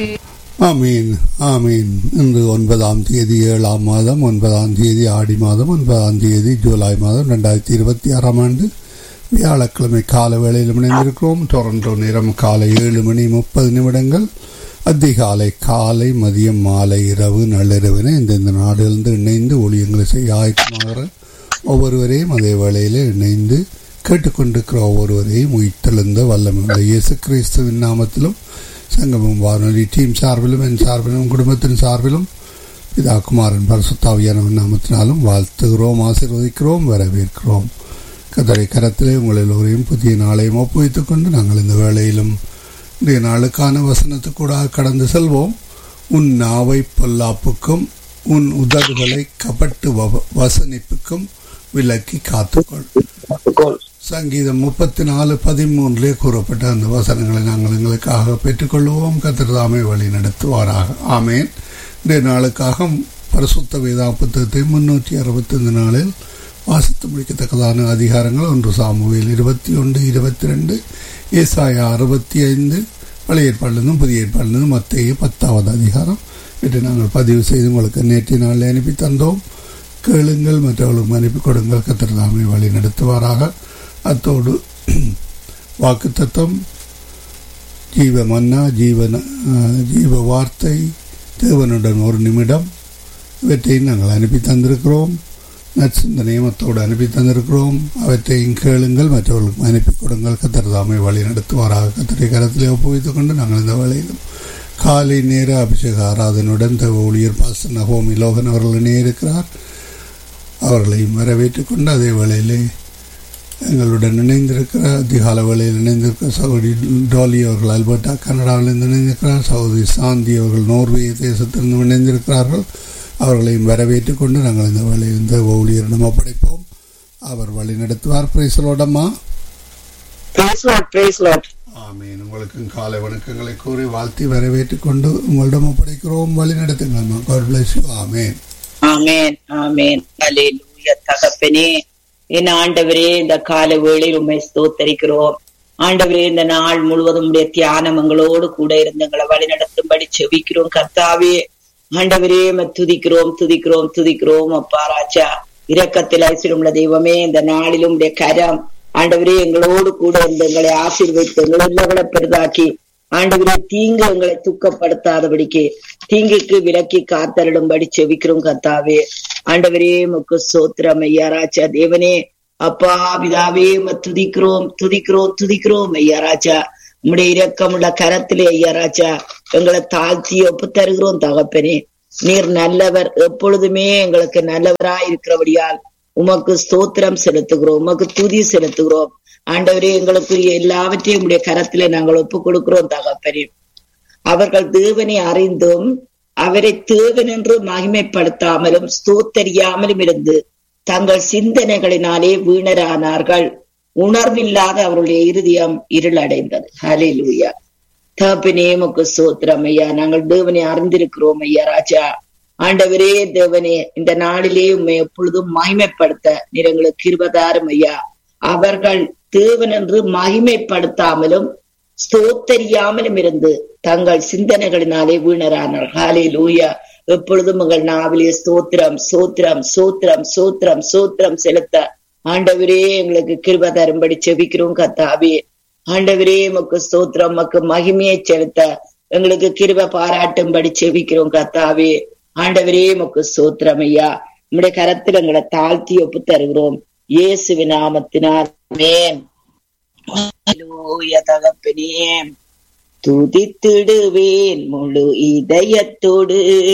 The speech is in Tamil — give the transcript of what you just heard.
ஆமீன் ஆமீன் இன்று ஒன்பதாம் தேதி ஏழாம் மாதம் ஒன்பதாம் தேதி ஆடி மாதம் ஒன்பதாம் தேதி ஜூலை மாதம் ரெண்டாயிரத்தி இருபத்தி ஆறாம் ஆண்டு வியாழக்கிழமை கால வேளையில் இணைந்திருக்கிறோம் டொரண்டோ நேரம் காலை ஏழு மணி முப்பது நிமிடங்கள் அதிகாலை காலை மதியம் மாலை இரவு நள்ளிரவின இந்தந்த நாடுகளிலிருந்து இணைந்து ஊழியங்களை செய்ய ஆயத்தமாகிற ஒவ்வொருவரையும் அதே வேளையில் இணைந்து கேட்டுக்கொண்டிருக்கிற ஒவ்வொருவரையும் உயிர்த்தெழுந்த வல்லமையுள்ள இயேசு கிறிஸ்துவின் நாமத்திலும் சங்கமம் வானொலி டீம் சார்பிலும் என் சார்பிலும் குடும்பத்தின் சார்பிலும் பிதா குமாரன் பரசுத்தாவியானவன் நாமத்தினாலும் வாழ்த்துகிறோம் ஆசீர்வதிக்கிறோம் வரவேற்கிறோம் கதரை கரத்திலே உங்கள் எல்லோரையும் புதிய நாளையும் ஒப்புவித்துக் கொண்டு நாங்கள் இந்த வேளையிலும் இன்றைய நாளுக்கான வசனத்துக்கூட கடந்து செல்வோம் உன் நாவை பொல்லாப்புக்கும் உன் உதடுகளை கபட்டு வ- வசனிப்புக்கும் விலக்கி காத்துக்கொள் சங்கீதம் முப்பத்தி நாலு பதிமூன்றிலே கூறப்பட்ட அந்த வசனங்களை நாங்கள் எங்களுக்காக பெற்றுக்கொள்வோம் கத்திரதாமை வழி நடத்துவாராக ஆமேன் இன்றைய நாளுக்காக பரிசுத்த வேதா புத்தகத்தை முன்னூற்றி அறுபத்தைந்து நாளில் வாசித்து முடிக்கத்தக்கதான அதிகாரங்கள் ஒன்று சாமுவேல் இருபத்தி ஒன்று இருபத்தி ரெண்டு ஏசாயா அறுபத்தி ஐந்து பழைய ஏற்பாடுலேருந்தும் புதிய ஏற்பாடுலேருந்தும் மத்திய பத்தாவது அதிகாரம் இதை நாங்கள் பதிவு செய்து உங்களுக்கு நேற்றைய நாளில் அனுப்பி தந்தோம் கேளுங்கள் மற்றவர்களுக்கு அனுப்பி கொடுங்கள் கத்திரதாமை வழி நடத்துவாராக அத்தோடு வாக்கு தத்துவம் ஜீவ மன்னா ஜீவன அஹ், ஜீவ வார்த்தை தேவனுடன் ஒரு நிமிடம் இவற்றையும் நாங்கள் அனுப்பி தந்திருக்கிறோம் நற்சிந்த நியமத்தோடு அனுப்பி தந்திருக்கிறோம் அவற்றையும் கேளுங்கள் மற்றவர்களுக்கும் அனுப்பி கொடுங்கள் கத்திரதாமை வழி நடத்துவாராக கத்திரை கரத்திலே ஒப்புவித்துக் கொண்டு நாங்கள் இந்த வேளையிலும் காலை நேர அபிஷேக ஆராதனுடன் தேவ ஊழியர் பாஸ்டர் நகோமி லோகன் அவர்கள் இணையிருக்கிறார் அவர்களையும் வரவேற்றுக் கொண்டு அதே வேளையிலே எங்களுடன் இணைந்திருக்கிற அதிகால வேளையில் இணைந்திருக்கிற சகோதரி டாலி அவர்கள் அல்பர்டா கனடாவிலிருந்து இணைந்திருக்கிறார் சகோதரி சாந்தி அவர்கள் நோர்வே தேசத்திலிருந்து இணைந்திருக்கிறார்கள் அவர்களையும் வரவேற்றுக் கொண்டு நாங்கள் இந்த வேளையில் இந்த ஊழியரிடம் ஒப்படைப்போம் அவர் வழி நடத்துவார் பிரைசலோடம்மா Praise Lord, praise Lord. ஆமீன் உங்களுக்கும் காலை வணக்கங்களை கூறி வாழ்த்தி வரவேற்றுக் கொண்டு உங்களிடம் ஒப்படைக்கிறோம் வழி நடத்துங்கம்மா God bless you. ஆமேன் ஆமென் ஆமென் அல்லேலூயா தகப்பனே என் ஆண்டவரே இந்த கால வேளையில் உண்மை ஸ்தோத்தரிக்கிறோம் ஆண்டவரே இந்த நாள் முழுவதும் உடைய தியானம் எங்களோடு கூட இருந்து எங்களை வழி நடத்தும்படி செபிக்கிறோம் கர்த்தாவே ஆண்டவரே உம்மை துதிக்கிறோம் துதிக்கிறோம் துதிக்கிறோம் அப்பா ராஜா இரக்கத்தில் ஐஸ்வர்யமுள்ள தெய்வமே இந்த நாளிலும் உடைய கரம் ஆண்டவரே எங்களோடு கூட இருந்து எங்களை ஆசீர்வதித்து எங்களை உள்ளவளை பெரிதாக்கி ஆண்டவரே தீங்கு எங்களை துக்கப்படுத்தாதபடிக்கு தீங்குக்கு விலக்கி காத்தருடும்படி செவிக்கிறோம் கர்த்தாவே ஆண்டவரே முக்கு சோத்திரம் ஐயா ராஜா தேவனே அப்பா பிதாவே உம்மை துதிக்கிறோம் துதிக்கிறோம் துதிக்கிறோம் ஐயா ராஜா உம்முடைய இரக்கமுள்ள கரத்திலே ஐயா ராஜா எங்களை தாழ்த்தி ஒப்பு தருகிறோம் தகப்பனே நீர் நல்லவர் எப்பொழுதுமே எங்களுக்கு நல்லவராய் இருக்கிறபடியால் உமக்கு ஸ்தோத்திரம் செலுத்துகிறோம் உமக்கு துதி செலுத்துகிறோம் ஆண்டவரே எங்களுக்குரிய எல்லாவற்றையும் உடைய கரத்திலே நாங்கள் ஒப்பு கொடுக்கிறோம் தகப்பனே அவர்கள் தேவனை அறிந்தும் அவரை தேவன் என்று மகிமைப்படுத்தாமலும் ஸ்தோத்தரியாமலும் இருந்து தங்கள் சிந்தனைகளினாலே வீணரானார்கள் உணர்வில்லாத அவருடைய இருதயம் இருளடைந்தது ஹalleluya தகப்பனே உமக்கு ஸ்தோத்திரம் ஐயா நாங்கள் தேவனை அறிந்திருக்கிறோம் ஐயா ராஜா ஆண்டவரே தேவனே இந்த நாளிலே உண்மை எப்பொழுதும் மகிமைப்படுத்த நீர் எங்களுக்கு கிருபதாரும் ஐயா அவர்கள் தேவன் என்று மகிமைப்படுத்தாமலும் ஸ்தோத்தரியாமலும் இருந்து தங்கள் சிந்தனைகளினாலே வீணரானார் ஹாலே லூயா எப்பொழுதும் உங்கள் நாவிலே ஸ்தோத்திரம் சோத்திரம் சோத்திரம் சோத்திரம் சோத்திரம் செலுத்த ஆண்டவரே எங்களுக்கு கிருப தரும்படி செபிக்கிறோம் கத்தாவே ஆண்டவரே உமக்கு ஸ்தோத்திரம் உமக்கு மகிமையை செலுத்த எங்களுக்கு கிருப பாராட்டும்படி செபிக்கிறோம் கத்தாவே ஆண்டவரே உமக்கு ஸ்தோத்திரம் ஐயா உம்முடைய கரத்தில் எங்களை தாழ்த்தி ஒப்பு தருகிறோம் இயேசுவின் நாமத்தினால் ஆமென். ஹalleluya தகப்பனே துதித்திடுவேன் முழு இதயத்தோடு